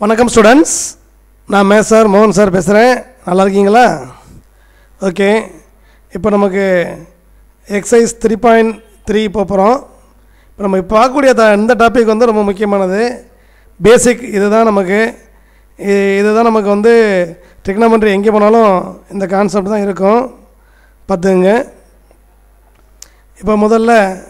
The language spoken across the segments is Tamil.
வணக்கம் ஸ்டூடெண்ட்ஸ் நான் மே சார் மோகன் சார் பேசுகிறேன் நல்லா இருக்கீங்களா ஓகே இப்போ நமக்கு எக்ஸசைஸ் த்ரீ பாயிண்ட் த்ரீ போகிறோம் இப்போ நம்ம இப்போ பார்க்கக்கூடிய த- இந்த டாபிக் வந்து ரொம்ப முக்கியமானது பேசிக் இதுதான் நமக்கு இ- இதுதான் நமக்கு வந்து டெக்னாமெண்ட்ரி எங்கே போனாலும் இந்த கான்செப்ட் தான் இருக்கும் பார்த்துங்க இப்போ முதல்ல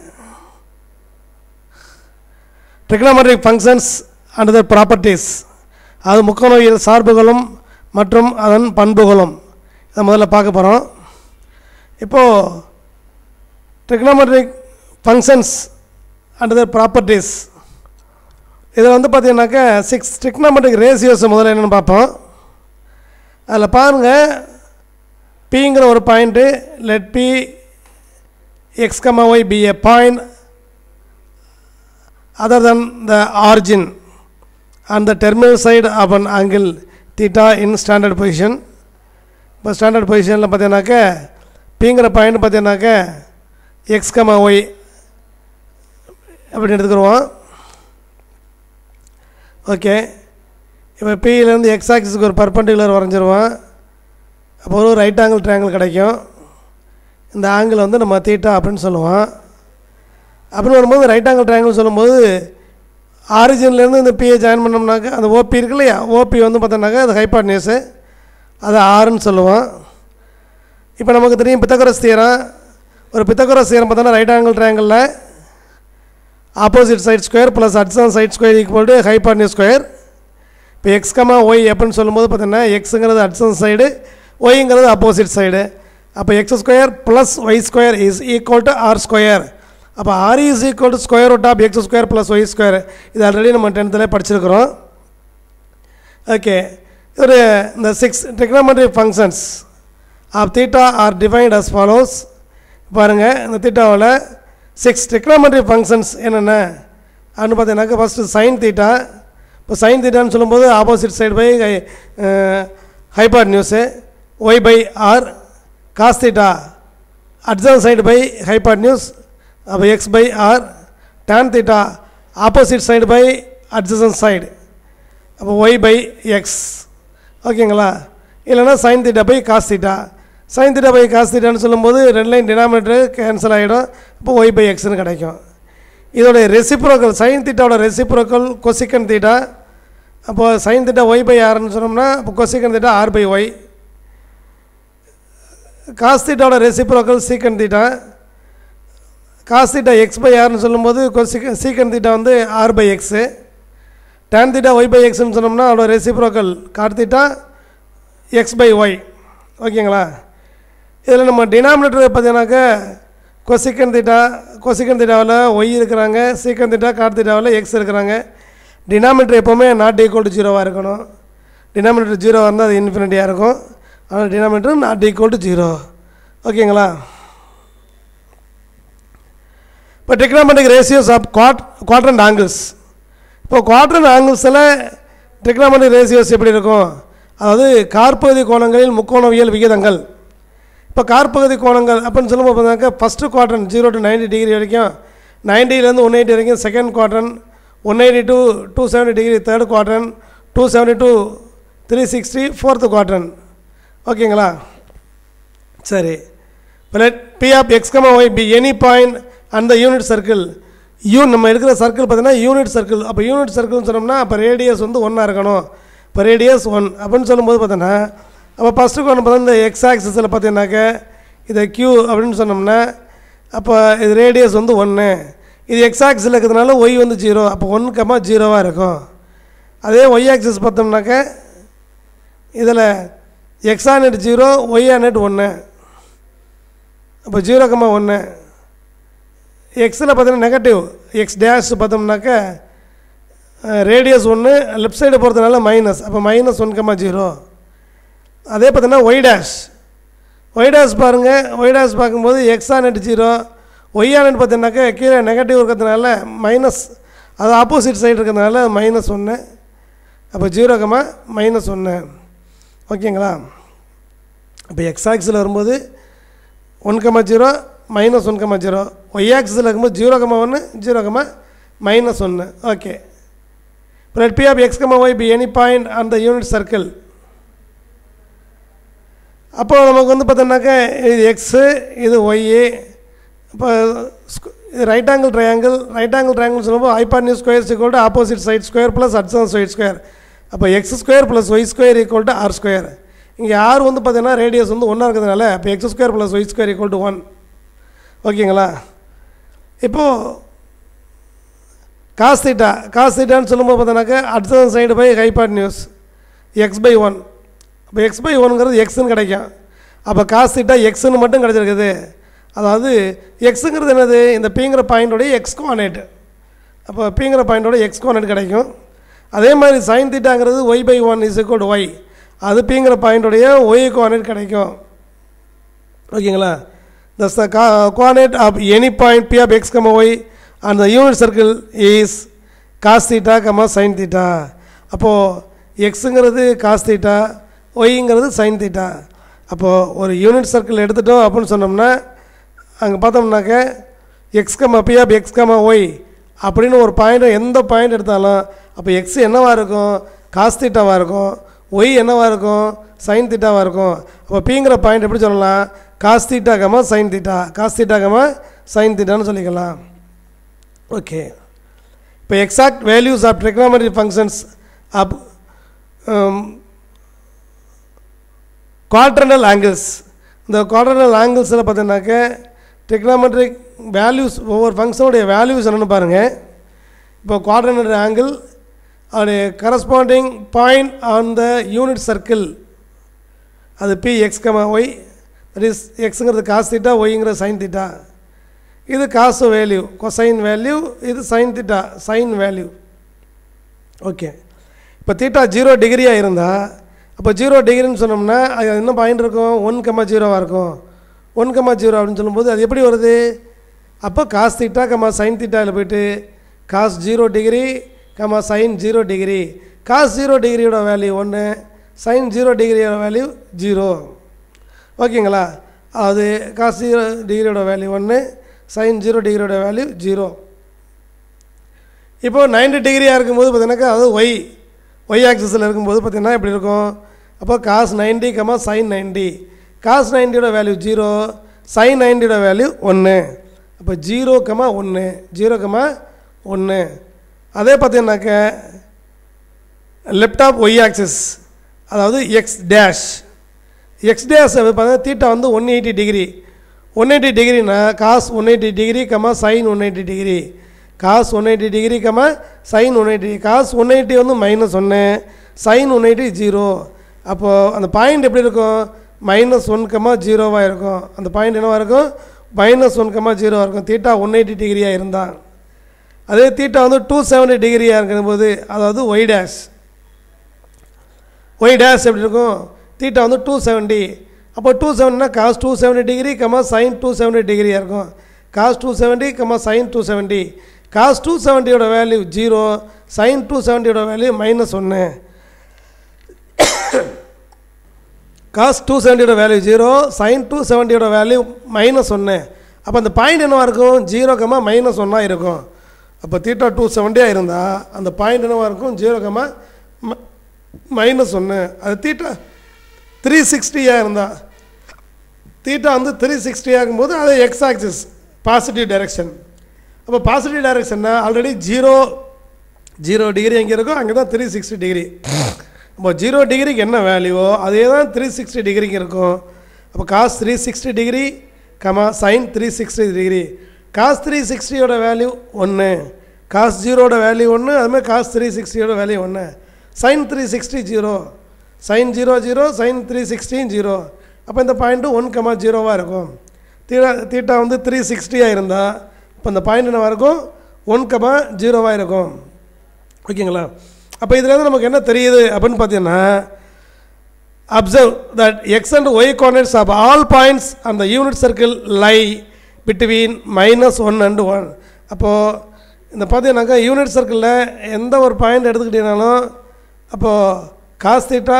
trigonometric functions and the properties அது முக்கோணவியல் சார்புகளும் மற்றும் அதன் பண்புகளும் இதை முதல்ல பார்க்க போகிறோம் இப்போது trigonometric functions and the properties இதில் வந்து பார்த்தீங்கன்னாக்கா சிக்ஸ் ட்ரிக்னாமெட்ரிக் ரேஷியோஸ் முதல்ல என்னென்னு பார்ப்போம் அதில் பாருங்கள் பிங்கிற ஒரு point let P X comma Y P A point other than the origin and the terminal side of an angle theta in standard position இப்போ ஸ்டாண்டர்ட் பொசிஷனில் பார்த்தீங்கன்னாக்க பிங்கிற பாயிண்ட் பார்த்தீங்கன்னாக்க எக்ஸ் கமா ஒய் அப்படின்னு எடுத்துக்கிடுவோம் ஓகே இப்போ பியிலேருந்து எக்ஸ் ஆக்சிஸ்க்கு ஒரு பர்பண்டிகுலர் வரைஞ்சிருவோம் அப்போ ஒரு ரைட் ஆங்கிள் ட்ரையாங்கிள் கிடைக்கும் இந்த ஆங்கிள் வந்து நம்ம தீட்டா அப்படின்னு சொல்லுவோம் அப்படின்னு வரும்போது ரைட் ஆங்கிள் ட்ரையாங்கிள் சொல்லும்போது ஆரிஜின்லேருந்து இந்த பிஏ ஜாயின் பண்ணோம்னாக்கா அந்த ஓபி இருக்கு இல்லையா ஓபி வந்து பார்த்தோம்னாக்கா அது ஹைபாட்னியஸு அது ஆறுன்னு சொல்லுவோம் இப்போ நமக்கு தெரியும் பித்தகரஸ் தீரம் ஒரு பித்தகரஸ் தீரம் பார்த்தோன்னா ரைட் ஆங்கிள் ட்ரையாங்கிளில் opposite side square plus adjacent side square equal to hypotenuse square இப்போ எக்ஸ் கமா ஒய் அப்படின்னு சொல்லும்போது பார்த்தீங்கன்னா எக்ஸுங்கிறது அட்சன் சைடு ஒய்ங்கிறது ஆப்போசிட் சைடு அப்போ X square plus Y square is equal to R square அப்போ R is equal to square root of X square plus Y square இது ஆல்ரெடி நம்ம டென்த்தில் படிச்சிருக்கிறோம் ஓகே ஒரு இந்த six trigonometric functions of theta are defined as follows பாருங்கள் இந்த தீட்டாவில் சிக்ஸ் trigonometric ஃபங்க்ஷன்ஸ் என்னென்ன அப்படின்னு பார்த்தீங்கன்னாக்கா ஃபஸ்ட்டு சைன் தீட்டா இப்போ சைன் தீட்டான்னு சொல்லும்போது opposite side by hypotenuse Y by R cos theta adjacent side by hypotenuse அப்போ X by R tan theta opposite side by adjacent side அப்போ ஒய் பை எக்ஸ் ஓகேங்களா இல்லைன்னா sine theta by cos theta sine theta by cos தீட்டான்னு சொல்லும்போது ரெண்டு லைன் டினாமினேட்டர் கேன்சல் ஆகிடும் அப்போ ஒய் பை எக்ஸ்னு கிடைக்கும் இதோடைய ரெசிப்ரோக்கல் சைன் தீட்டாவோட ரெசிப்ரோக்கல் கொசிக்கன் தீட்டா அப்போ சைன் தீட்டா ஒய் பை ஆர்னு சொன்னோம்னா அப்போ cosecant theta R by Y cos தீட்டாவோட reciprocal secant theta cos theta X by ஆர்னு சொல்லும்போது கொசிக்கன் சீக்கன் தீட்டா வந்து R by X tan theta Y by எக்ஸ்னு சொன்னோம்னா அதோட reciprocal cot theta X by Y ஓகேங்களா இதில் நம்ம டினாமினேட்டர் பார்த்தீங்கன்னாக்கா கொசிக்கன் தீட்டா கொசிக்கன் தீட்டாவில் ஒய் இருக்கிறாங்க சீக்கன் தீட்டா காட் தீட்டாவில் எக்ஸ் இருக்கிறாங்க டினாமினேட்டர் எப்போவுமே நாட் ஈக்குவல் டு ஜீரோவாக இருக்கணும் டினாமினேட்டர் ஜீரோவாக இருந்தால் அது இன்ஃபினிட்டியாக இருக்கும் ஆனால் denominator not equal to zero ஓகேங்களா இப்போ trigonometric ratios of quad quadrant angles இப்போ குவாட்ரண்ட் ஆங்கிள்ஸில் டெக்னாமெட்ரிக் ரேஷியோஸ் எப்படி இருக்கும் அதாவது காற்பகுதி கோணங்களில் முக்கோணவியல் விகிதங்கள் இப்போ காற்பகுதி கோணங்கள் அப்படின்னு சொல்லும்போது பார்த்தாக்கா first quadrant zero to ninety degree வரைக்கும் நைன்ட்டிலேருந்து ஒன் எயிட்டி வரைக்கும் second quadrant one eighty to two seventy degree third quadrant two seventy to three sixty fourth quadrant ஓகேங்களா சரி இப்போ let P of X comma Y P any point அந்த யூனிட் சர்க்கிள் யூ நம்ம எடுக்கிற சர்க்கிள் பார்த்தீங்கன்னா யூனிட் சர்க்கிள் அப்போ யூனிட் சர்க்கிள்னு சொன்னோம்னா அப்போ ரேடியஸ் வந்து ஒன்றா இருக்கணும் இப்போ ரேடியஸ் ஒன் அப்படின்னு சொல்லும்போது பார்த்தோன்னா அப்போ ஃபஸ்ட்டு ஒன்று பார்த்தா இந்த எக்ஸ் ஆக்சிஸில் பார்த்தீங்கன்னாக்க இதை க்யூ அப்படின்னு சொன்னோம்னா அப்போ இது ரேடியஸ் வந்து ஒன்று இது எக்ஸ் ஆக்சிஸில் இருக்கிறதுனால ஒய் வந்து ஜீரோ அப்போ ஒன் கம்மா ஜீரோவாக இருக்கும் அதே ஒய் ஆக்சிஸ் பார்த்தோம்னாக்க இதில் எக்ஸ் ஆனட் ஜீரோ ஒய் ஆனட் ஒன்று அப்போ ஜீரோ கம்மா ஒன்று எக்ஸில் பார்த்தீங்கன்னா நெகட்டிவ் எக்ஸ் டேஷ் பார்த்தோம்னாக்க ரேடியஸ் ஒன்று லெஃப்ட் சைடு போகிறதுனால மைனஸ் அப்போ மைனஸ் ஒன் கம்மா ஜீரோ அதே பார்த்தீங்கன்னா ஒய் டேஷ் ஒய் டேஷ் பாருங்கள் ஒய் டேஷ் பார்க்கும்போது எக்ஸ் ஆனட் ஜீரோ ஒய் ஆனட் பார்த்தீங்கன்னாக்கா கீழே நெகட்டிவ் இருக்கிறதுனால மைனஸ் அது ஆப்போசிட் சைடு இருக்கிறதுனால மைனஸ் ஒன்று அப்போ ஜீரோ கம்மா மைனஸ் ஒன்று ஓகேங்களா அப்போ எக்ஸ் ஆக்ஸில் வரும்போது one comma zero minus one comma zero Y ஆக்ஸில் இருக்கும்போது ஜீரோ கம்மா ஒன்று ஜீரோ கம்மா மைனஸ் ஒன்று okay let p of x comma y be any point on the unit circle அப்போ நமக்கு வந்து பார்த்தோம்னாக்கா இது எக்ஸு இது ஒய்யு இப்போ இது right angle triangle right angle triangle சொல்லும்போது hypotenuse square equal to opposite side square plus adjacent side square அப்போ X square plus Y square equal to R square இங்கே ஆர் வந்து பார்த்தீங்கன்னா ரேடியஸ் வந்து ஒன்றா இருக்கிறதுனால இப்போ X square plus Y square equal to one ஓகேங்களா இப்போது காஸ் தீட்டா காஸ் தீட்டான்னு சொல்லும்போது பார்த்தோன்னாக்கா adjacent side by hypotenuse X by one அப்போ எக்ஸ் பை ஒன்ங்கிறது எக்ஸ்ன்னு கிடைக்கும் அப்போ காஸ் தீட்டா எக்ஸ்ன்னு மட்டும் கிடச்சிருக்குது அதாவது எக்ஸுங்கிறது என்னது இந்த பிங்கிற பாயிண்டோடைய எக்ஸ் கோஆர்டினேட் அப்போ பிங்கிற பாயிண்டோட எக்ஸ் கோஆர்டினேட் கிடைக்கும் அதே மாதிரி சைன் தீட்டாங்கிறது Y by one is equal to Y அது பிங்கிற பாயிண்டோடைய ஒய் கோஆர்டினேட் கிடைக்கும் ஓகேங்களா thus the co- coordinate of any point p of x comma y and the unit circle is cos theta comma sin theta அப்போது எக்ஸுங்கிறது காஸ் தீட்டா ஒய்ங்கிறது சைன் தீட்டா அப்போது ஒரு யூனிட் சர்க்கிள் எடுத்துட்டோம் அப்படின்னு சொன்னோம்னா அங்கே பார்த்தோம்னாக்க X comma P of X comma Y அப்படின்னு ஒரு பாயிண்ட் எந்த பாயிண்ட் எடுத்தாலும் அப்போ எக்ஸ் என்னவாக இருக்கும் காஸ் தீட்டாவாக இருக்கும் ஒய் என்னவாக இருக்கும் சைன் தீட்டாவாக இருக்கும் அப்போ பிங்கிற பாயிண்ட் எப்படி சொல்லலாம் cos theta comma sine theta cos theta comma sine தீட்டான்னு சொல்லிக்கலாம் ஓகே இப்போ exact values of trigonometry functions of quadrantal angles இந்த குவாட்ரனல் ஆங்கிள்ஸில் பார்த்தீங்கன்னாக்க trigonometric வேல்யூஸ் ஒவ்வொரு ஃபங்க்ஷனுடைய வேல்யூஸ் என்னென்னு பாருங்கள் இப்போ குவாட்ரனல் ஆங்கிள் அதோடைய corresponding point on the unit circle அது P X comma Y that is எக்ஸுங்கிறது காஸ் தீட்டா ஒய்ங்கிறது சைன் தீட்டா இது காசு வேல்யூ கொசைன் வேல்யூ இது sine theta sine value okay இப்போ தீட்டா ஜீரோ டிகிரியாக இருந்தால் அப்போ ஜீரோ டிகிரின்னு சொன்னோம்னா அது என்ன பாயிண்ட் இருக்கும் ஒன் கம்மா ஜீரோவாக இருக்கும் ஒன் கம்மா ஜீரோ அப்படின்னு சொல்லும்போது அது எப்படி வருது அப்போ காஸ் தீட்டா கம்மா சைன் தீட்டாவில் போயிட்டு cos zero degree comma sine zero degree cos zero டிகிரியோட வேல்யூ ஒன்று சைன் ஜீரோ டிகிரியோட வேல்யூ ஜீரோ ஓகேங்களா அது காஸ் ஜீரோ டிகிரியோட வேல்யூ ஒன்று சைன் ஜீரோ டிகிரியோட வேல்யூ ஜீரோ இப்போ 90 டிகிரியாக இருக்கும்போது பார்த்தீங்கன்னாக்கா அது ஒய் ஒய் ஆக்சிஸில் இருக்கும்போது பார்த்தீங்கன்னா இப்படி இருக்கும் அப்போ cos ninety comma sine ninety cos நைன்டியோட வேல்யூ ஜீரோ சைன் நைன்டியோட வேல்யூ ஒன்று அப்போ ஜீரோ கமா ஒன்று ஜீரோ கமா ஒன்று அதே பார்த்தீங்கன்னாக்க லெஃப்ட் ஆஃப் ஒய் ஆக்சிஸ் அதாவது எக்ஸ் டேஷ் எக்ஸ் டேஷ் பார்த்தீங்கன்னா தீட்டா வந்து one eighty degree one eighty டிகிரினா cos one eighty degree comma sine one eighty degree cos one eighty degree comma sine one eighty cos one eighty வந்து மைனஸ் ஒன்று சைன் ஒன் எயிட்டி ஜீரோ அப்போது அந்த பாயிண்ட் எப்படி இருக்கும் மைனஸ் ஒன் கமா ஜீரோவாக இருக்கும் அந்த பாயிண்ட் என்னவாக இருக்கும் மைனஸ் ஒன் கமா ஜீரோவாக இருக்கும் தீட்டா ஒன் எயிட்டி டிகிரியாக இருந்தால் அதே தீட்டா வந்து டூ செவன்ட்டி டிகிரியாக இருக்கும்போது அதாவது ஒய் டேஷ் ஒய் டேஷ் எப்படி இருக்கும் தீட்டா வந்து டூ செவன்ட்டி அப்போ டூ செவன்ட்டினா cos two seventy degree comma sine two seventy டிகிரியாக இருக்கும் cos two seventy comma sine two seventy cos two செவன்ட்டியோட வேல்யூ ஜீரோ சைன் டூ செவன்ட்டியோட வேல்யூ மைனஸ் ஒன்று காஸ் டூ செவன்ட்டியோட வேல்யூ ஜீரோ சைன் டூ செவன்ட்டியோட வேல்யூ மைனஸ் ஒன்று அப்போ அந்த பாயிண்ட் என்னவாக இருக்கும் ஜீரோ கமா மைனஸ் ஒன்னாக இருக்கும் அப்போ தீட்டா டூ செவன்ட்டியாக இருந்தால் அந்த பாயிண்ட் என்னவாக இருக்கும் ஜீரோ கமா மைனஸ் ஒன்று அது தீட்டா த்ரீ சிக்ஸ்டியாக இருந்தால் தீட்டா வந்து த்ரீ சிக்ஸ்டியாக இருக்கும்போது அது எக்ஸ் ஆக்சிஸ் பாசிட்டிவ் டைரெக்ஷன் அப்போ பாசிட்டிவ் டைரெக்ஷன்னா ஆல்ரெடி ஜீரோ ஜீரோ டிகிரி எங்கே இருக்கோ அங்கே தான் த்ரீ சிக்ஸ்டி டிகிரி அப்போ ஜீரோ டிகிரிக்கு என்ன வேல்யூவோ அதே தான் த்ரீ சிக்ஸ்டி டிகிரிக்கு இருக்கும் அப்போ cos three sixty degree comma sine three sixty degree cos three சிக்ஸ்டியோட வேல்யூ ஒன்று காஸ் ஜீரோட வேல்யூ ஒன்று அதுமாதிரி காஸ் த்ரீ சிக்ஸ்டியோட வேல்யூ ஒன்று sine three sixty zero sine zero zero sine three சிக்ஸ்டின் ஜீரோ அப்போ இந்த பாயிண்ட்டு ஒன் கமா ஜீரோவாக இருக்கும் தீட்டா தீட்டா வந்து த்ரீ சிக்ஸ்டியாக இருந்தால் இப்போ இந்த பாயிண்ட் என்னவாக இருக்கும் ஒன் கமா ஜீரோவாக இருக்கும் ஓகேங்களா அப்போ இதுலேருந்து நமக்கு என்ன தெரியுது அப்படின்னு பார்த்தீங்கன்னா observe that X and Y coordinates of all points அந்த unit circle lie between minus one and one அப்போது இந்த பார்த்தீங்கன்னாக்கா யூனிட் சர்க்கிளில் எந்த ஒரு பாயிண்ட் எடுத்துக்கிட்டீங்கனாலும் அப்போது காஸ் தீட்டா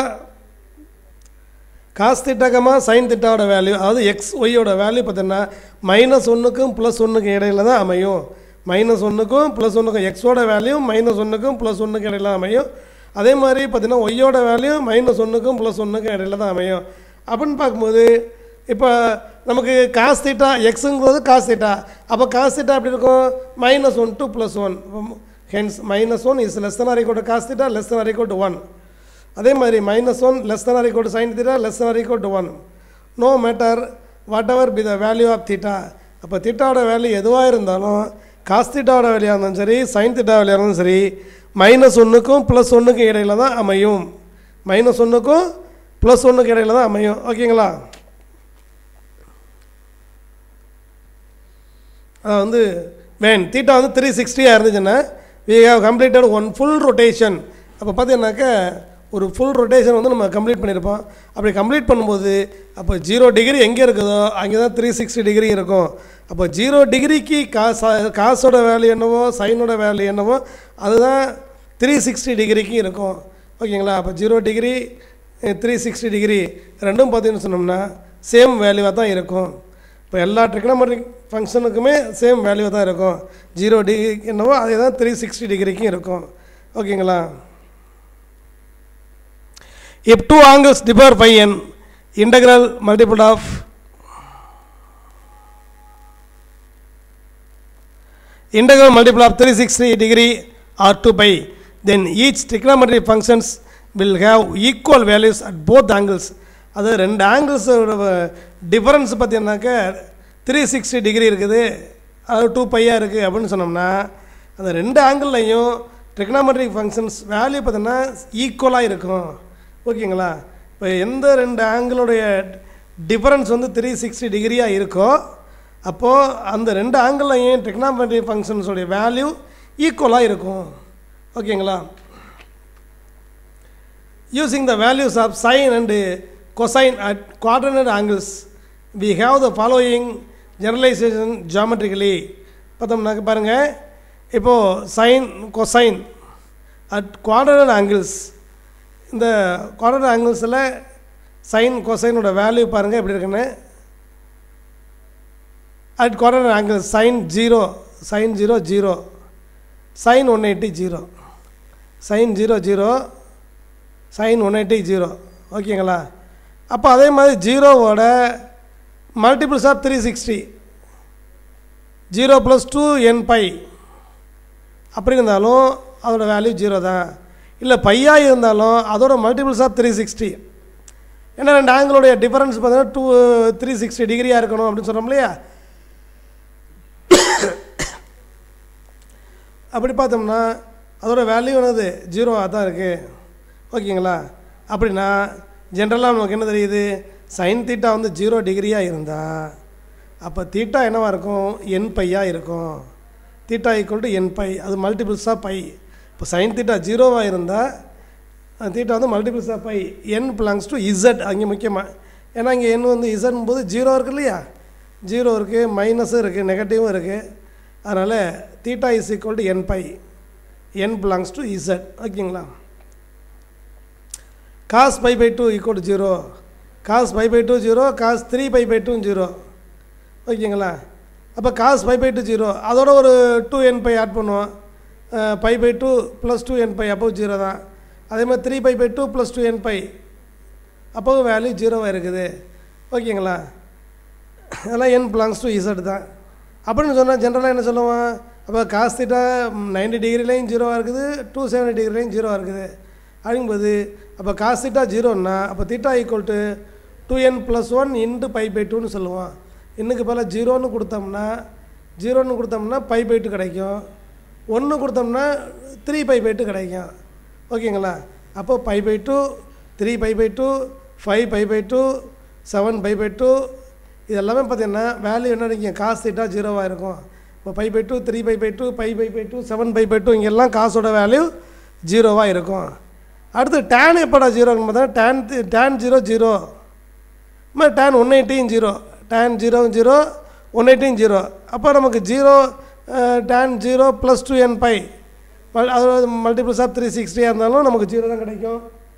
காஸ் திட்டாக்கமாக சைன் திட்டாவோட வேல்யூ அதாவது எக்ஸ் ஒய்யோட வேல்யூ பார்த்தீங்கன்னா மைனஸ் ஒன்றுக்கும் ப்ளஸ் ஒன்றுக்கும் இடையில தான் அமையும் மைனஸ் ஒன்றுக்கும் ப்ளஸ் ஒன்றுக்கும் எக்ஸோட வேல்யூ மைனஸ் ஒன்றுக்கும் ப்ளஸ் ஒன்றுக்கும் இடையில தான் அமையும் அதே மாதிரி பார்த்தீங்கன்னா ஒய்யோட வேல்யூ மைனஸ் ஒன்றுக்கும் ப்ளஸ் ஒன்றுக்கும் இடையில தான் அமையும் அப்படின்னு பார்க்கும்போது இப்போ நமக்கு காஸ் தீட்டா எக்ஸுங்கிறது காஸ் தீட்டா அப்போ காஸ் தீட்டா எப்படி இருக்கும் minus one to plus one hence minus one is less than or equal to cos theta less than or equal to one அதே மாதிரி minus one less than or equal to sine theta less than or equal to one no matter whatever be the value of theta அப்போ தீட்டாவோட வேல்யூ எதுவாக இருந்தாலும் காஸ் தீட்டாவோட வேலையாக இருந்தாலும் சரி சைன் தீட்டா வேலையாக இருந்தாலும் சரி மைனஸ் ஒன்றுக்கும் ப்ளஸ் ஒன்றுக்கும் இடையில தான் அமையும் மைனஸ் ஒன்றுக்கும் ப்ளஸ் ஒன்றுக்கு இடையில தான் அமையும் ஓகேங்களா அது வந்து வேன் தீட்டா வந்து த்ரீ சிக்ஸ்டியாக இருந்துச்சுன்னா we have completed one full rotation அப்போ பார்த்தீங்கன்னாக்கா ஒரு ஃபுல் ரொட்டேஷன் வந்து நம்ம கம்ப்ளீட் பண்ணியிருப்போம் அப்படி கம்ப்ளீட் பண்ணும்போது அப்போ ஜீரோ டிகிரி எங்கே இருக்குதோ அங்கே தான் த்ரீ சிக்ஸ்டி டிகிரி இருக்கும் அப்போ ஜீரோ டிகிரிக்கு காசு காசோட வேல்யூ என்னவோ சைனோட வேல்யூ என்னவோ அதுதான் த்ரீ சிக்ஸ்டி டிகிரிக்கு இருக்கும் ஓகேங்களா அப்போ zero degree three sixty degree ரெண்டும் பார்த்தீங்கன்னு சொன்னோம்னா சேம் வேல்யூவாக தான் இருக்கும் இப்போ எல்லா ட்ரிக்னமெட்ரிக் ஃபங்க்ஷனுக்குமே சேம் வேல்யூ தான் இருக்கும் ஜீரோ டிகிரி என்னவோ அதே தான் த்ரீ சிக்ஸ்டி டிகிரிக்கும் இருக்கும் ஓகேங்களா if two angles differ by an integral multiple of integral multiple of 360 degree or 2 pi then each trigonometric functions will have equal values at both angles அது ரெண்டு ஆங்கிள்ஸோட டிஃபரன்ஸ் பார்த்தீங்கன்னாக்க த்ரீ சிக்ஸ்டி டிகிரி இருக்குது அது டூ பையாக இருக்குது அப்படின்னு சொன்னோம்னா அந்த ரெண்டு ஆங்கிள்லையும் ட்ரிக்னாமெட்ரிக் ஃபங்க்ஷன்ஸ் வேல்யூ பார்த்தீங்கன்னா ஈக்குவலாக இருக்கும் ஓகேங்களா இப்போ எந்த ரெண்டு ஆங்கிளுடைய டிஃபரன்ஸ் வந்து த்ரீ சிக்ஸ்டி டிகிரியாக இருக்கோ அப்போது அந்த ரெண்டு ஆங்கிள்லையும் டெக்னாமெட்ரி ஃபங்க்ஷன்ஸோடைய வேல்யூ ஈக்குவலாக இருக்கும் ஓகேங்களா using the values of sine and cosine at quadrantal angles we have the following generalization geometrically பார்த்தோம்னாக்க பாருங்கள் இப்போது sine cosine at quadrantal angles இந்த குவாட்ரனட் ஆங்கிள்ஸில் சைன் கொசைனோட வேல்யூ பாருங்கள் எப்படி இருக்குன்னு at quarter angle sin 0 sin 0 0 sin 180 0 sin 0 0 sin 180 0 ஓகேங்களா அப்போ அதே மாதிரி ஜீரோவோட multiples of three sixty zero plus two N pi அப்படி இருந்தாலும் அதோட வேல்யூ ஜீரோ தான் இல்லை பையாக இருந்தாலும் அதோட மல்டிபிள்ஸ் ஆஃப் த்ரீ சிக்ஸ்டி ஏன்னா ரெண்டு ஆங்கிளோடைய டிஃபரன்ஸ் பார்த்தீங்கன்னா டூ த்ரீ சிக்ஸ்டி டிகிரியாக இருக்கணும் அப்படின்னு சொன்னோம் இல்லையா அப்படி பார்த்தோம்னா அதோட வேல்யூ என்னது ஜீரோவாக தான் இருக்குது ஓகேங்களா அப்படின்னா ஜென்ரலாக நமக்கு என்ன தெரியுது சைன் தீட்டா வந்து ஜீரோ டிகிரியாக இருந்தால் அப்போ தீட்டா என்னவாக இருக்கும் என் பையாக இருக்கும் theta equal to N pi அது மல்டிபிள்ஸாக பை இப்போ சைன் தீட்டா ஜீரோவாக இருந்தால் தீட்டா வந்து மல்டிபிள்ஸாக pi N belongs to Z அங்கே முக்கியமாக ஏன்னா இங்கே என் வந்து இசட்டும் போது ஜீரோ இருக்கு இல்லையா ஜீரோ இருக்குது மைனஸும் இருக்குது நெகட்டிவும் இருக்குது அதனால் theta is equal to N pi N belongs to Z ஓகேங்களா cos pi by two equal to zero cos pi by two zero cos three pi by two zero ஓகேங்களா அப்போ cos pi by two zero அதோட ஒரு டூ என் பை ஆட் பண்ணுவோம் pi by two plus two N pi அப்போ ஜீரோ தான் அதே மாதிரி three pi by two plus two N pi அப்போவும் வேல்யூ ஜீரோவாக இருக்குது ஓகேங்களா அதெல்லாம் என் பிலாங்ஸ் டு இசட் தான் அப்படின்னு சொன்னால் ஜென்ரலாக என்ன சொல்லுவான் அப்போ காஸ் தீட்டா நைன்டி டிகிரிலையும் ஜீரோவாக இருக்குது டூ செவன்டி டிகிரிலையும் ஜீரோவாக இருக்குது அப்படிங்கும்போது அப்போ காஸ் தீட்டா ஜீரோன்னா அப்போ theta equal to two N plus one into pi by டூன்னு சொல்லுவான் இன்னுக்கு பதிலாக ஜீரோன்னு கொடுத்தோம்னா ஜீரோன்னு கொடுத்தோம்னா பை பை டூ கிடைக்கும் ஒன்று கொடுத்தோம்னா த்ரீ பை பை டூ கிடைக்கும் ஓகேங்களா அப்போ pi by two three pi by two five pi by two seven pi by two இது எல்லாமே பார்த்தீங்கன்னா வேல்யூ என்ன நீங்கள் காசு தீட்டா ஜீரோவாக இருக்கும் இப்போ pi by two three pi by two pi pi by two seven pi by two இங்கெல்லாம் காசோட வேல்யூ ஜீரோவாக இருக்கும் அடுத்து டேன் எப்படா ஜீரோன்னு பார்த்தா டேன் டேன் ஜீரோ ஜீரோ மாதிரி டேன் ஒன் எயிட்டியும் zero tan zero zero one எயிட்டியும் ஜீரோ அப்போ நமக்கு zero tan zero plus two என் பை அதாவது மல்டிபிள்ஸ் ஆஃப் த்ரீ சிக்ஸ்டியாக இருந்தாலும் நமக்கு ஜீரோ தான் கிடைக்கும்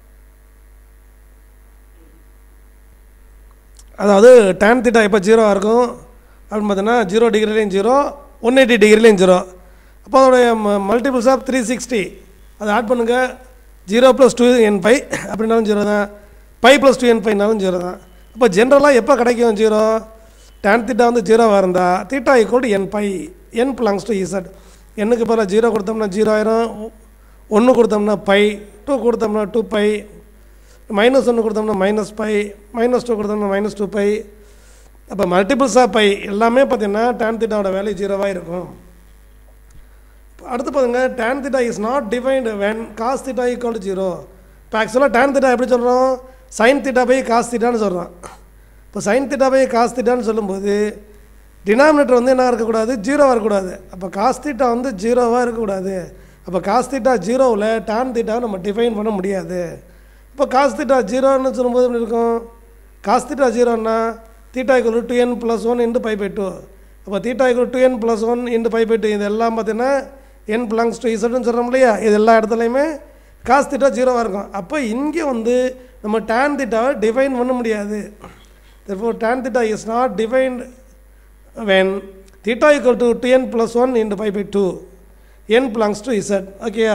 அதாவது டேன் தீட்டா எப்போ ஜீரோவாக இருக்கும் அப்படின்னு பார்த்தீங்கன்னா ஜீரோ டிகிரிலையும் ஜீரோ ஒன் எயிட்டி டிகிரிலையும் ஜீரோ அப்போ அதோடைய மல்டிபிள்ஸ் ஆஃப் த்ரீ சிக்ஸ்டி அதை ஆட் பண்ணுங்கள் zero plus two n five அப்படின்னாலும் ஜீரோ தான் ஃபைவ் ப்ளஸ் டூ என் ஃபைவ்னாலும் ஜீரோ தான் அப்போ ஜென்ரலாக எப்போ கிடைக்கும் ஜீரோ டேன் தீட்டா வந்து ஜீரோவாக இருந்தால் theta equal to n five n belongs to Z எண்ணுக்கு பதிலாக ஜீரோ கொடுத்தோம்னா ஜீரோ ஆயிரும் ஒன்று கொடுத்தோம்னா பை டூ கொடுத்தோம்னா டூ பை மைனஸ் ஒன்று கொடுத்தோம்னா மைனஸ் பை மைனஸ் டூ கொடுத்தோம்னா மைனஸ் டூ பை அப்போ மல்டிபிள்ஸ் ஆஃப் பை எல்லாமே பார்த்தீங்கன்னா டேன் தீட்டாவோட வேல்யூ ஜீரோவாக இருக்கும் அடுத்து பாருங்க tan theta is not defined when cos theta equal to zero இப்போ ஆக்சுவலாக tan theta எப்படி சொல்கிறோம் sin theta பை cos thetaன்னு சொல்கிறோம் இப்போ sin theta பை cos thetaன்னு சொல்லும்போது டினாமினேட்டர் வந்து என்ன இருக்கக்கூடாது ஜீரோவாக இருக்கக்கூடாது அப்போ cos theta வந்து ஜீரோவாக இருக்கக்கூடாது அப்போ cos theta ஜீரோவில் tan theta நம்ம டிஃபைன் பண்ண முடியாது இப்போ cos theta ஜீரோன்னு சொல்லும்போது எப்படி இருக்கும் cos theta ஜீரோன்னா theta equal to N plus one into pi by two அப்போ theta equal to N plus one into pi by two இது எல்லாம் பார்த்தீங்கன்னா என் பிலாங்ஸ் டு இசட்னு சொல்கிறோம் இல்லையா இது எல்லா இடத்துலையுமே காஸ் தீட்டா ஜீரோவாக இருக்கும் அப்போ இங்கே வந்து நம்ம டேன் தீட்டாவை டிஃபைன் பண்ண முடியாது therefore tan theta is not defined when theta equal to 2n plus 1 into pi by 2 n belongs to z okay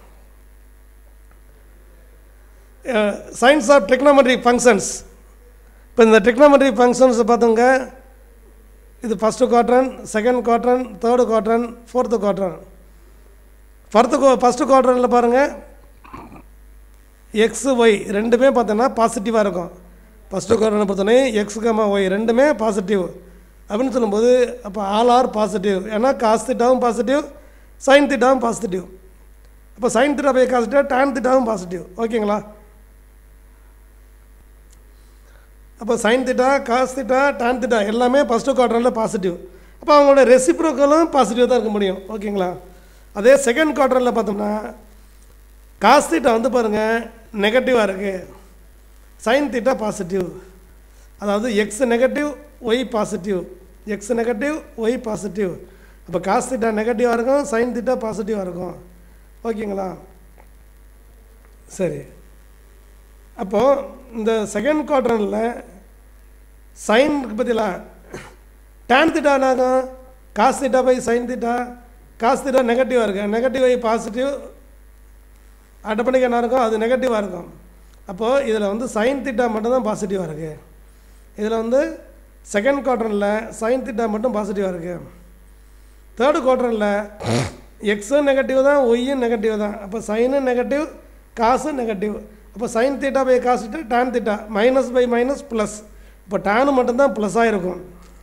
uh, science of trigonometric functions இப்போ இந்த trigonometric functions பார்த்தோங்க இது first quadrant second quadrant third quadrant fourth quadrant first first குவாட்ரனில் பாருங்கள் எக்ஸு ஒய் ரெண்டுமே பார்த்தோன்னா பாசிட்டிவாக இருக்கும் ஃபஸ்ட்டு குவாட்ரனை பொறுத்தவரை எக்ஸ் கமா ஒய் ரெண்டுமே பாசிட்டிவ் அப்படின்னு சொல்லும்போது அப்போ ஆல் ஆர் பாசிட்டிவ் ஏன்னா காஸ் திட்டாவும் பாசிட்டிவ் சைன் திட்டாவும் பாசிட்டிவ் அப்போ sine theta by cos theta tan திட்டாவும் பாசிட்டிவ் ஓகேங்களா அப்போ sine theta cos theta tan theta எல்லாமே ஃபஸ்ட்டு குவார்டரில் பாசிட்டிவ் அப்போ அவங்களோட ரெசிப்ரோக்கலும் பாசிட்டிவ் தான் இருக்க முடியும் ஓகேங்களா அதே செகண்ட் குவார்டரில் பார்த்தோம்னா காஸ் திட்டா வந்து பாருங்கள் நெகட்டிவாக இருக்குது சைன் திட்டா பாசிட்டிவ் அதாவது x negative y positive x negative y positive அப்போ காஸ் திட்டா நெகட்டிவாக இருக்கும் சைன் திட்டா பாசிட்டிவாக இருக்கும் ஓகேங்களா சரி அப்போது இந்த செகண்ட் குவார்டரில் சைனுக்கு பதிலா டேன் திட்டா என்னாகும் cos theta by sine theta cos theta நெகட்டிவாக இருக்குது நெகட்டிவ் ஐ பாசிட்டிவ் ஆட்டோமேட்டிக்காக என்ன இருக்கும் அது நெகட்டிவாக இருக்கும் அப்போது இதில் வந்து சைன் திட்டா மட்டும்தான் பாசிட்டிவாக இருக்குது இதில் வந்து செகண்ட் குவார்டரில் சைன் திட்டா மட்டும் பாசிட்டிவாக இருக்குது தேர்டு குவார்டரில் எக்ஸும் நெகட்டிவ் தான் ஒய்யும் நெகட்டிவ் தான் அப்போ சைனும் நெகட்டிவ் காசும் நெகட்டிவ் அப்போ sine theta by cos theta tan theta minus by minus plus இப்போ டேனு மட்டும்தான் ப்ளஸ்ஸாக இருக்கும்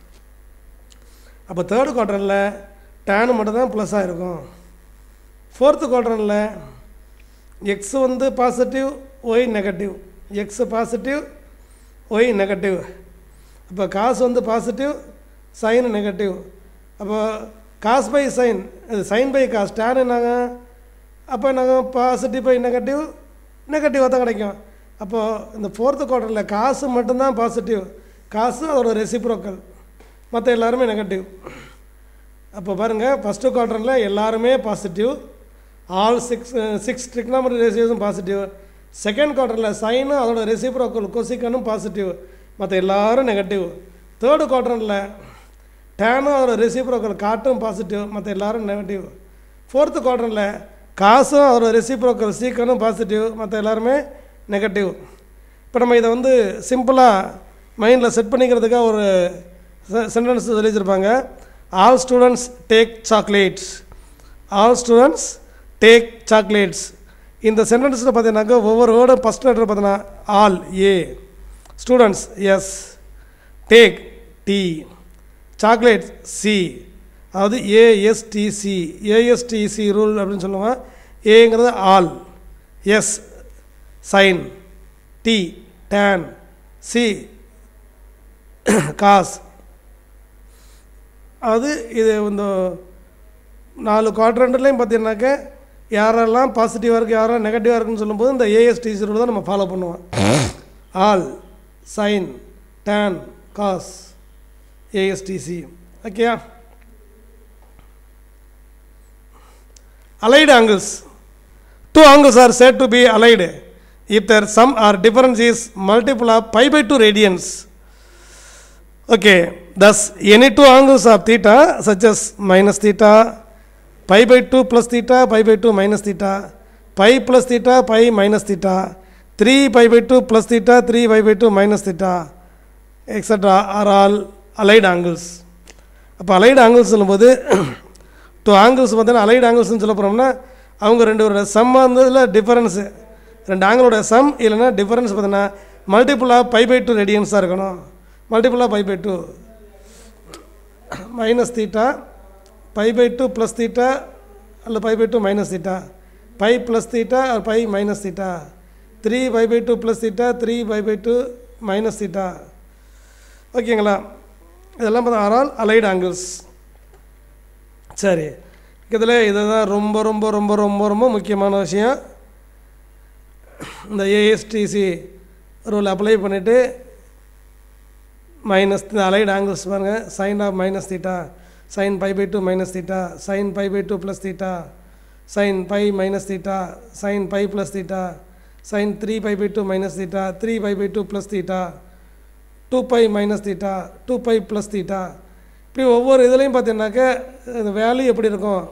அப்போ தேர்டு குவார்டரில் டேனு மட்டும்தான் ப்ளஸ்ஸாக இருக்கும் ஃபோர்த்து குவார்டரில் எக்ஸ் வந்து positive y negative x positive y negative அப்போ காசு வந்து பாசிட்டிவ் சைன் நெகட்டிவ் அப்போ காஸ் பை சைன் இது சைன் பை காஸ் டேன் என்னாங்க அப்போ என்னங்க பாசிட்டிவ் பை நெகட்டிவ் நெகட்டிவாக தான் கிடைக்கும் அப்போது இந்த ஃபோர்த்து குவார்ட்டரில் காசு மட்டும்தான் பாசிட்டிவ் காசு அதோட ரெசிப்ரோக்கல் மற்ற எல்லாருமே நெகட்டிவ் அப்போ பாருங்கள் ஃபஸ்ட்டு குவார்ட்டரில் எல்லாருமே positive all six six trigonometry ரேஷியோஸும் பாசிட்டிவ் செகண்ட் குவார்ட்டரில் சைனும் அதோட ரெசிப்ரோக்கல் கொசிக்கனும் பாசிட்டிவ் மற்ற எல்லாரும் நெகட்டிவ் தேர்டு குவார்ட்டரில் டேனும் அதோட ரெசிப்ரோக்கல் காட்டும் பாசிட்டிவ் மற்ற எல்லாரும் நெகட்டிவ் ஃபோர்த்து குவார்ட்டரில் காசும் அதோட ரெசிப்ரோக்கல் சீக்கனும் பாசிட்டிவ் மற்ற எல்லாருமே நெகட்டிவ் இப்போ நம்ம இதை வந்து சிம்பிளாக மைண்டில் செட் பண்ணிக்கிறதுக்காக ஒரு சென்டென்ஸ் சொல்லி வச்சுருப்பாங்க all students take chocolates all students take chocolates இந்த சென்டென்ஸில் பார்த்தீங்கன்னாக்கா ஒவ்வொரு வேர்டும் ஃபஸ்ட் லெட்டர் பார்த்தீங்கன்னா all A students S take T chocolates C அதாவது ஏஎஸ்டிசி ஏஎஸ்டிசி ரூல் அப்படின்னு சொல்லுவாங்க ஏங்கிறது all S sine T tan C cos அது இது இந்த நாலு குவாட்ரண்ட்லேயும் பார்த்தீங்கன்னாக்க யாரெல்லாம் பாசிட்டிவாக இருக்குது யாரெல்லாம் நெகட்டிவாக இருக்குன்னு சொல்லும்போது இந்த ஏஎஸ்டிசி ரூல் தான் நம்ம ஃபாலோ பண்ணுவோம் all sine tan cos ASTC ஓகேயா allied angles two angles are said to be allied if their sum or difference is multiple of pi by 2 radians okay thus any two angles of theta such as minus theta pi by two plus theta pi by two minus theta pi plus theta pi minus theta three pi by two plus theta three pi by two minus theta extra are all allied angles அப்போ அலைடு ஆங்கிள்ஸ் சொல்லும்போது டூ ஆங்கிள்ஸ் பார்த்தீங்கன்னா அலைடு ஆங்கிள்ஸ்னு சொல்ல போகிறோம்னா அவங்க ரெண்டு ஒரு சம் வந்ததில் டிஃபரன்ஸு ரெண்டு ஆங்கிளோட சம் இல்லைன்னா டிஃபரன்ஸ் பார்த்தீங்கன்னா multiple of pi by two ரேடியன்ஸாக இருக்கணும் multiple of pi by two minus theta pi by two plus theta அல்ல pi by two minus theta pi plus theta R pi minus theta three pi by two plus theta three pi by two minus theta ஓகேங்களா இதெல்லாம் பார்த்தா ஆரால் அலைடு ஆங்கிள்ஸ் சரி இதில் இதுதான் ரொம்ப ரொம்ப ரொம்ப ரொம்ப ரொம்ப முக்கியமான விஷயம் இந்த ஏஎஸ்டிசி ரூல் அப்ளை பண்ணிவிட்டு மைனஸ் இந்த அலைடு ஆங்கிள்ஸ் பாருங்கள் sine of minus theta sine pi by two minus theta sine pi by two plus theta sine pi minus theta sine pi plus theta sine three pi by two minus theta three pi by two plus theta two pi minus theta two pi plus theta இப்படி ஒவ்வொரு இதுலேயும் பார்த்தீங்கன்னாக்க இந்த வேல்யூ எப்படி இருக்கும்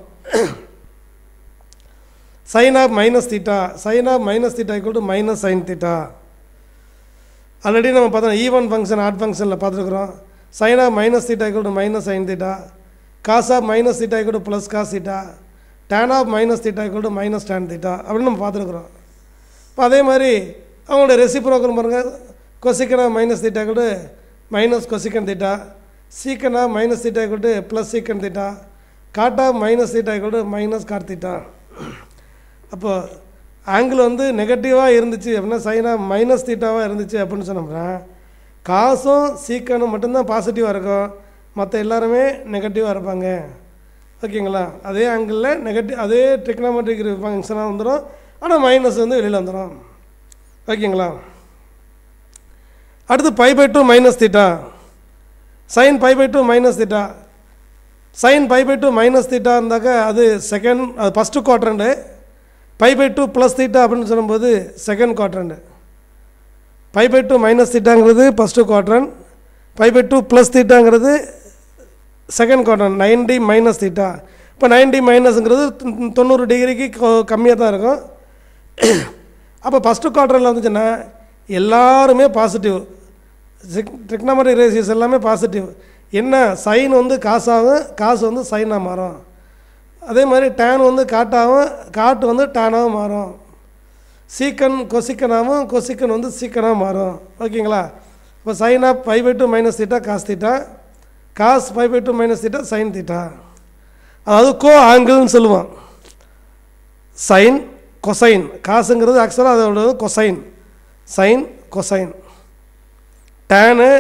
sine of minus theta sign of minus theta equal to minus sign theta already நம்ம பார்த்தோம் ஈவன் ஃபங்க்ஷன் ஆட் ஃபங்க்ஷனில் பார்த்துருக்குறோம் sine of minus theta equal to minus sign theta cos of minus theta equal to plus cos theta tan of minus theta equal to minus tan theta அப்படின்னு நம்ம பார்த்துருக்குறோம் இப்போ அதே மாதிரி அவங்களோட ரெசிப்ரோக்கல் பாருங்கள் கொசிக்கன் ஆஃப் மைனஸ் தீட்டா கூட minus cosecant theta secant of minus theta கூட plus secant theta God of minus theta கூட மைனஸ் காட் தீட்டா அப்போ ஆங்கிள் வந்து நெகட்டிவாக இருந்துச்சு அப்படின்னா சைனாக மைனஸ் தீட்டாவாக இருந்துச்சு அப்படின்னு சொன்னோம்னா காசும் சீக்கனும் மட்டும்தான் பாசிட்டிவாக இருக்கும் மற்ற எல்லாருமே நெகட்டிவாக இருப்பாங்க ஓகேங்களா அதே ஆங்கிளில் நெகட்டிவ் அதே டெக்னாமெட்ரிக் ஃபங்க்ஷனாக வந்துடும் ஆனால் மைனஸ் வந்து வெளியில் வந்துடும் ஓகேங்களா அடுத்து pi by two minus theta sine pi by two minus theta sine pi by two minus theta இருந்தாக்கா அது செகண்ட் அது first quadrant pi by two plus theta அப்படின்னு சொல்லும்போது second quadrant pi by two minus தீட்டாங்கிறது first quadrant pi by two plus தீட்டாங்கிறது second quadrant ninety minus theta இப்போ நைன்டி மைனஸுங்கிறது தொண்ணூறு டிகிரிக்கு கம்மியாக தான் இருக்கும் அப்போ ஃபஸ்ட்டு குவார்ட்டரில் வந்துச்சுன்னா எல்லாருமே பாசிட்டிவ் டெக்னாமெட்ரிக் ரேசியஸ் எல்லாமே பாசிட்டிவ் என்ன சைன் வந்து காசாகும் காசு வந்து சைனாக மாறும் அதே மாதிரி டேன் வந்து காட்டாகவும் காட்டு வந்து டேனாகவும் மாறும் சீக்கன் கொசிக்கனாகவும் கொசிக்கன் வந்து சீக்கனாக மாறும் ஓகேங்களா இப்போ sine of five by two minus theta cos theta cos five by two minus theta sine theta அதாவது கோ ஆங்கிள்னு சொல்லுவோம் சைன் கொசைன் காசுங்கிறது ஆக்சுவலாக அதோட கொசைன் சைன் கொசைன் டேனு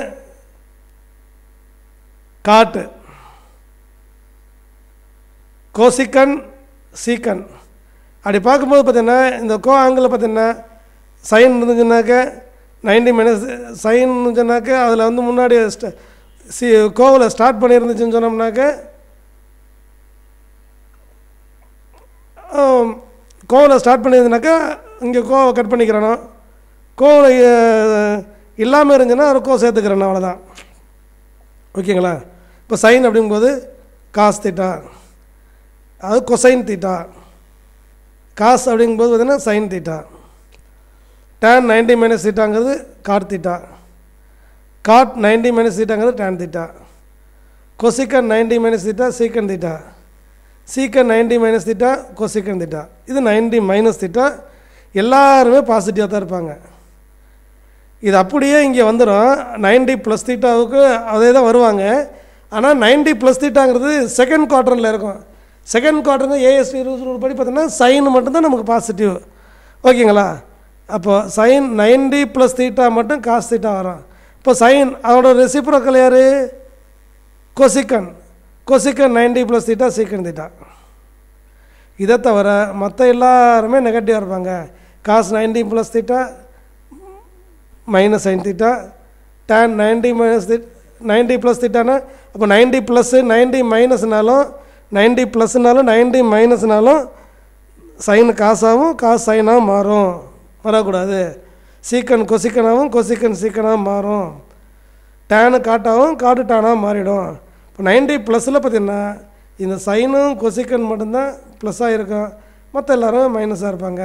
காட்டு கோசிக்கன் சீக்கன் அப்படி பார்க்கும்போது பார்த்தீங்கன்னா இந்த கோ ஆங்கிளில் பார்த்தீங்கன்னா சைன் இருந்துச்சுனாக்க நைன்டி மைனஸ் சைன் இருந்துச்சுனாக்க அதில் வந்து முன்னாடி ஸ்ட- சி கோவில் ஸ்டார்ட் பண்ணியிருந்துச்சுன்னு சொன்னோம்னாக்க கோவில் ஸ்டார்ட் பண்ணியிருந்துனாக்கா இங்கே கோவை கட் பண்ணிக்கிறணும் கோவில் இல்லாமல் இருந்துச்சுன்னா ஒரு கோ சேர்த்துக்கிறேன் அவ்வளோதான் ஓகேங்களா இப்போ சைன் அப்படிங்கும்போது காஸ் தீட்டா அது கொசைன் தீட்டா காஸ் அப்படிங்கும்போது பார்த்தீங்கன்னா sine theta tan ninety minus தீட்டாங்கிறது cot theta cot ninety minus தீட்டாங்கிறது tan theta cosecant ninety minus theta secant theta secant ninety minus theta cosecant theta இது நைன்டி மைனஸ் தீட்டா எல்லாருமே பாசிட்டிவாக தான் இருப்பாங்க இது அப்படியே இங்கே வந்துடும் நைன்டி ப்ளஸ் தீட்டாவுக்கு அதே தான் வருவாங்க ஆனால் நைன்டி ப்ளஸ் தீட்டாங்கிறது செகண்ட் குவார்ட்டரில் இருக்கும் செகண்ட் குவார்ட்டர் ஏஎஸ்டி ரூல் படி பார்த்தோன்னா சைன் மட்டும்தான் நமக்கு பாசிட்டிவ் ஓகேங்களா அப்போ சைன் நைன்டி ப்ளஸ் தீட்டா மட்டும் காஸ் தீட்டா வரும் இப்போ சைன் அதோட ரெசிப்ரோக்கல் யார் cosecant cosecant ninety plus theta secant theta இதை தவிர மற்ற எல்லாருமே நெகட்டிவாக இருப்பாங்க cos ninety plus theta minus sign theta tan ninety minus the ninety plus தீட்டானா அப்போ நைன்டி ப்ளஸ்ஸு நைன்டி மைனஸ்னாலும் நைன்டி ப்ளஸ்னாலும் நைன்டி மைனஸ்னாலும் சைன் காசாகவும் காசு சைனாகவும் மாறும் வரக்கூடாது சீக்கன் கொசிக்கனாகவும் கொசிக்கன் சீக்கனாகவும் மாறும் டேனு காட்டாகவும் காட்டு டேனாகவும் மாறிடும் இப்போ நைன்டி ப்ளஸில் பார்த்தீங்கன்னா இந்த சைனும் கொசிக்கன் மட்டும்தான் ப்ளஸ்ஸாக இருக்கும் மற்ற எல்லாரும் மைனஸாக இருப்பாங்க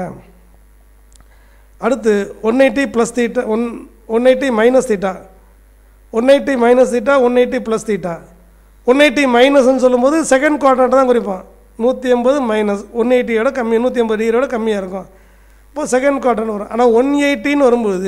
அடுத்து one eighty plus theta one one eighty minus theta one eighty minus theta one eighty plus theta one eighty மைனஸ்ன்னு சொல்லும்போது செகண்ட் குவார்டர் தான் குறிப்போம் நூற்றி எண்பது மைனஸ் ஒன் எயிட்டியோட கம்மி நூற்றி ஐம்பது டிகிரியோட கம்மியாக இருக்கும் இப்போ செகண்ட் குவார்டர்னு வரும் ஆனால் ஒன் எயிட்டின்னு வரும்போது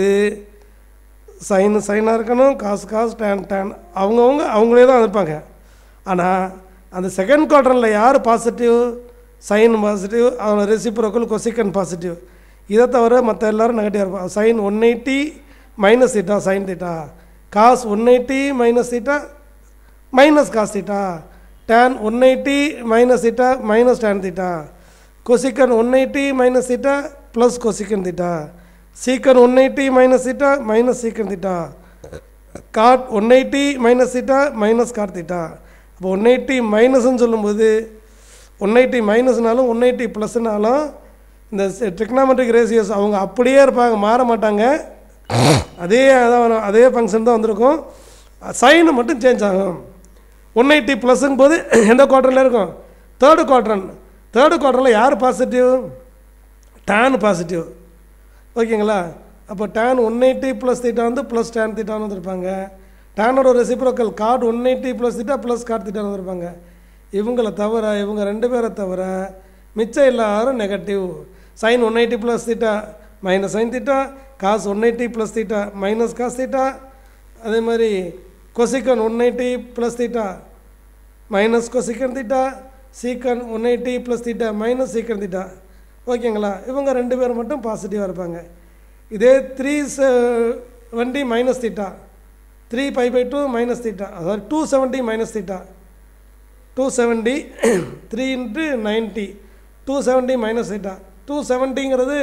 சைன் சைனாக இருக்கணும் காசு காசு டேன் டேன் அவங்கவுங்க அவங்களே தான் இருப்பாங்க ஆனால் அந்த செகண்ட் குவார்டரில் யார் பாசிட்டிவ் சைன் பாசிட்டிவ் அவனோட ரெசிப்ரோக்கல் கொசிக்கன் பாசிட்டிவ் இதை தவிர மற்ற எல்லோரும் நெகட்டிவாக இருப்பாங்க sine one eighty minus theta sine theta cos one eighty minus theta minus cos theta tan one eighty minus theta minus tan theta cosecant one eighty minus theta plus cosecant theta secant one eighty minus theta minus secant theta cot one eighty minus theta minus cot theta அப்போ ஒன் எயிட்டி மைனஸ்ன்னு சொல்லும்போது ஒன் எயிட்டி மைனஸ்னாலும் ஒன் எயிட்டி ப்ளஸ்னாலும் இந்த ட்ரிக்னாமெட்ரிக் ரேசியோஸ் அவங்க அப்படியே இருப்பாங்க மாற மாட்டாங்க அதே அதான் வரும் அதே ஃபங்க்ஷன் தான் வந்திருக்கும் சைனு மட்டும் சேஞ்ச் ஆகும் ஒன் எயிட்டி ப்ளஸ்ஸுங்க போது எந்த குவார்ட்டரில் இருக்கும் தேர்டு குவார்டரன் தேர்டு குவார்ட்டரில் யார் பாசிட்டிவ் டேன் பாசிட்டிவ் ஓகேங்களா அப்போ tan one eighty plus theta வந்து ப்ளஸ் டேன் தீட்டான்னு வந்திருப்பாங்க டேனோட reciprocal cot one eighty plus theta plus cot தீட்டான்னு வந்திருப்பாங்க இவங்கள தவிர இவங்க ரெண்டு பேரை தவிர மிச்சம் எல்லாரும் negative sine one eighty plus theta minus sign theta cos one eighty plus theta minus cos theta அதே மாதிரி cosecant one eighty plus theta minus cosecant theta secant one eighty plus theta minus secant theta ஓகேங்களா இவங்க ரெண்டு பேர் மட்டும் பாசிட்டிவாக இருப்பாங்க இதே three seventy minus theta three pi by two minus theta அதாவது two seventy minus theta two seventy three into ninety two seventy minus theta two செவன்ட்டிங்கிறது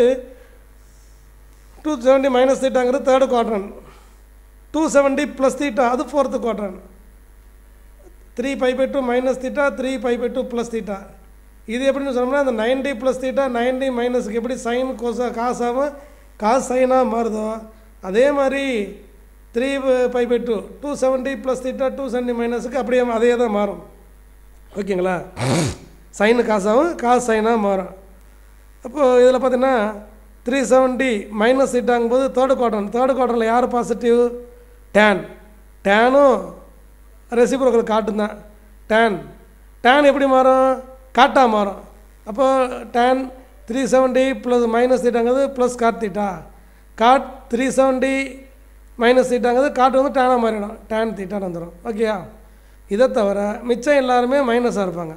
டூ செவன்ட்டி மைனஸ் தீட்டாங்கிறது third quadrant two seventy plus theta அது fourth quadrant three pi by two minus theta three pi by two plus theta இது எப்படின்னு சொன்னோம்னா அந்த நைன்டி ப்ளஸ் தீட்டா நைன்டி மைனஸுக்கு எப்படி சைன் கோசா காசாகவும் காசு சைனாக மாறுதோ அதே மாதிரி three pi by two two seventy plus theta two seventy மைனஸுக்கு அப்படியே அதே தான் மாறும் ஓகேங்களா சைனு காசாகவும் காசு சைனாக மாறும் அப்போது இதில் பார்த்தீங்கன்னா த்ரீ செவன்ட்டி மைனஸ் தீட்டாங்கும்போது தேர்டு குவார்டர் தேர்டு குவார்டரில் யார் பாசிட்டிவ் டேன் டேனும் ரெசிப்ரோக்கல் காட்டும் தான் டேன் டேன் எப்படி மாறும் காட்டாக மாறும் அப்போ tan three seventy plus minus தீட்டாங்கிறது plus cot theta cot three seventy minus தீட்டாங்கிறது காட்டு வந்து டேனாக மாறிடும் டேன் தீட்டான்னு வந்துடும் ஓகேயா இதை தவிர மிச்சம் எல்லாருமே மைனஸாக இருப்பாங்க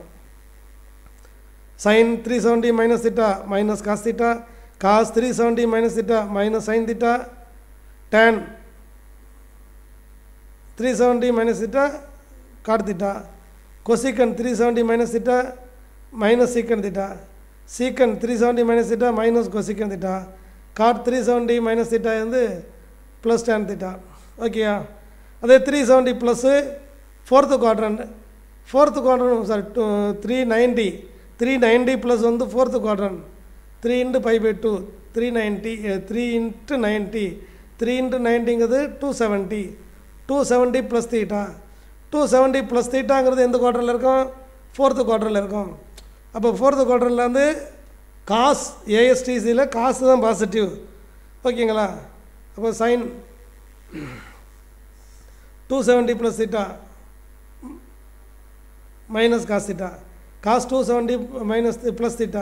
sin three seventy minus theta minus cos theta cos three seventy minus theta minus sign theta tan three seventy minus theta cot theta cosecant three seventy minus theta minus secant theta secant three seventy minus theta minus cosecant theta cot three seventy minus theta வந்து ப்ளஸ் டேன் தீட்டா ஓகேயா அதே three seventy plus fourth quadrant fourth quadrant sorry two three ninety three ninety plus வந்து fourth quadrant three into five by two three ninety three into ninety three into நைன்ட்டிங்கிறது two seventy two seventy plus theta two seventy plus தீட்டாங்கிறது எந்த குவார்ட்டரில் இருக்கும் ஃபோர்த்து குவார்ட்டரில் இருக்கும் அப்போ ஃபோர்த்து குவார்ட்டரில் வந்து காஸ் ஏஎஸ்டிசியில் காசு தான் பாசிட்டிவ் ஓகேங்களா அப்போ sin two seventy plus theta minus cos theta cos two seventy minus plus theta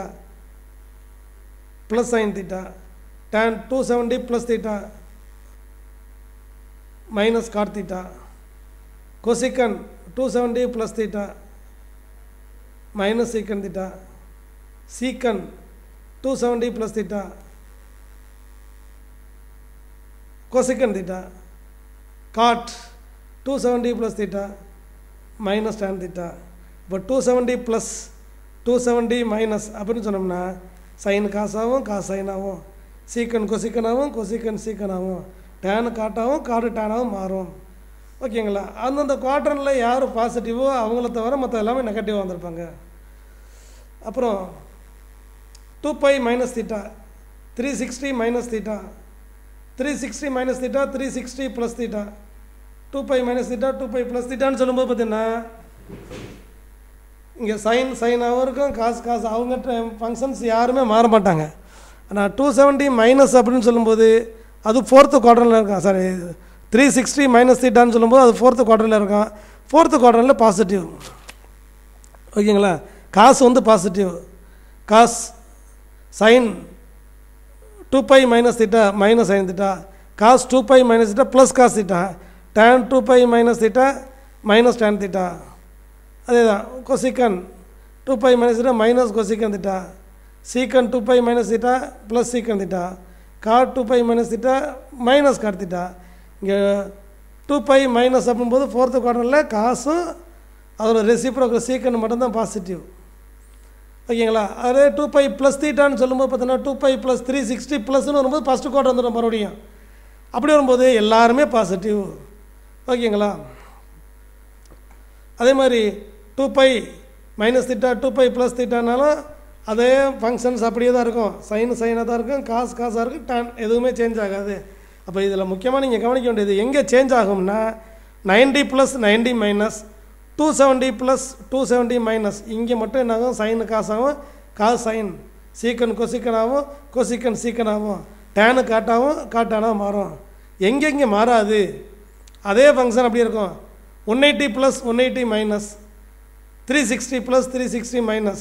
plus sin theta tan two seventy plus theta minus cot theta cosecant two seventy plus theta minus secant theta secant two seventy plus theta cosecant theta cot two seventy plus theta minus tan theta இப்போ two seventy plus two seventy minus அப்படின்னு சொன்னோம்னா சைன் காசாகவும் காசு சைனாகவும் சீக்கன் கொசிக்கனாகவும் கொசிக்கன் சீக்கனாகவும் டேனு காட்டாகவும் காடு டேனாகவும் மாறும் ஓகேங்களா அந்தந்த குவார்டரில் யார் பாசிட்டிவோ அவங்கள தவிர மற்ற எல்லாமே நெகட்டிவாக வந்திருப்பாங்க அப்புறம் two pi minus theta three sixty minus theta three sixty minus theta three sixty plus theta two pi minus theta two pi plus தீட்டான்னு சொல்லும்போது பார்த்தீங்கன்னா இங்கே சைன் சைனாகவும் இருக்கும் காசு காசு அவங்க ஃபங்க்ஷன்ஸ் யாருமே மாற மாட்டாங்க ஆனால் டூ செவன்ட்டி மைனஸ் அப்படின்னு சொல்லும்போது அது ஃபோர்த்து குவார்டரில் இருக்கும் சாரி த்ரீ சிக்ஸ்டி மைனஸ் தீட்டான்னு சொல்லும்போது அது ஃபோர்த்து குவார்டரில் இருக்கும் ஃபோர்த்து குவார்டரில் பாசிட்டிவ் ஓகேங்களா காசு வந்து positive cos sin two pi minus theta minus sign theta cos two pi minus theta plus cos theta tan two pi minus theta minus tan theta அதே தான் cosecant two pi minus theta minus cosecant theta secant two pi minus theta plus secant theta cot two pi minus theta minus cot theta இங்கே டூ பை மைனஸ் அப்படின்போது ஃபோர்த்து குவார்டரில் காசும் அதோட ரெசிப்ரோக்கல் சீக்கன் மட்டும்தான் பாசிட்டிவ் ஓகேங்களா அதே டூ பை ப்ளஸ் தீட்டான்னு சொல்லும்போது பார்த்தீங்கன்னா two pi plus three sixty ப்ளஸ்னு வரும்போது ஃபஸ்ட்டு குவார்டர் வந்துடும் மறுபடியும் அப்படி வரும்போது எல்லாருமே பாசிட்டிவ் ஓகேங்களா அதே மாதிரி two pi minus theta two pi plus தீட்டானாலும் அதே ஃபங்க்ஷன்ஸ் அப்படியே தான் இருக்கும் சைன் சைனாக தான் இருக்கும் காசு காசாக இருக்கும் டான் எதுவுமே சேஞ்ச் ஆகாது அப்போ இதில் முக்கியமாக நீங்கள் கவனிக்க வேண்டியது எங்கே சேஞ்ச் ஆகும்னா ninety plus ninety minus two seventy plus two seventy minus இங்கே மட்டும் என்னாகும் சைனு காசாகும் காசு சைன் சீக்கன் கொசிக்கனாகவும் கொசிக்கன் சீக்கனாகவும் டேனு காட்டாகவும் காட்டானாகவும் மாறும் எங்கெங்கே மாறாது அதே ஃபங்க்ஷன் அப்படி இருக்கும் one eighty plus one eighty minus three sixty plus three sixty minus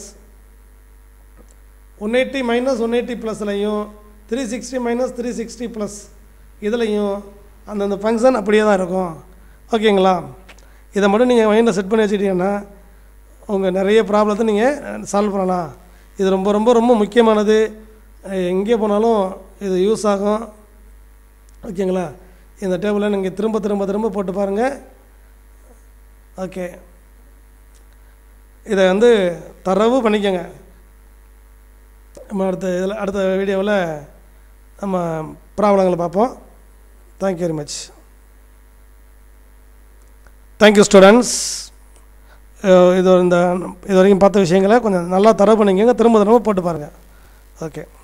one eighty minus one eighty ப்ளஸ்லையும் three sixty minus three sixty plus இதுலையும் அந்தந்த ஃபங்க்ஷன் அப்படியே தான் இருக்கும் ஓகேங்களா இதை மட்டும் நீங்கள் மைண்டில் செட் பண்ணி வச்சுக்கிட்டீங்கன்னா உங்கள் நிறைய ப்ராப்ளத்தை நீங்கள் சால்வ் பண்ணலாம் இது ரொம்ப ரொம்ப ரொம்ப முக்கியமானது அஹ் எங்கே போனாலும் இது யூஸ் ஆகும் ஓகேங்களா இந்த டேபிளை நீங்கள் திரும்ப திரும்ப திரும்ப போட்டு பாருங்கள் ஓகே இதை வந்து தரவு பண்ணிக்கோங்க நம்ம அடுத்த இதில் அடுத்த வீடியோவில் நம்ம ப்ராப்ளங்களை பார்ப்போம் thank you very much thank you students இது இந்த இது வரைக்கும் பார்த்த விஷயங்களை கொஞ்சம் நல்லா தரவு பண்ணிக்கோங்க திரும்ப திரும்ப போட்டு பாருங்கள் ஓகே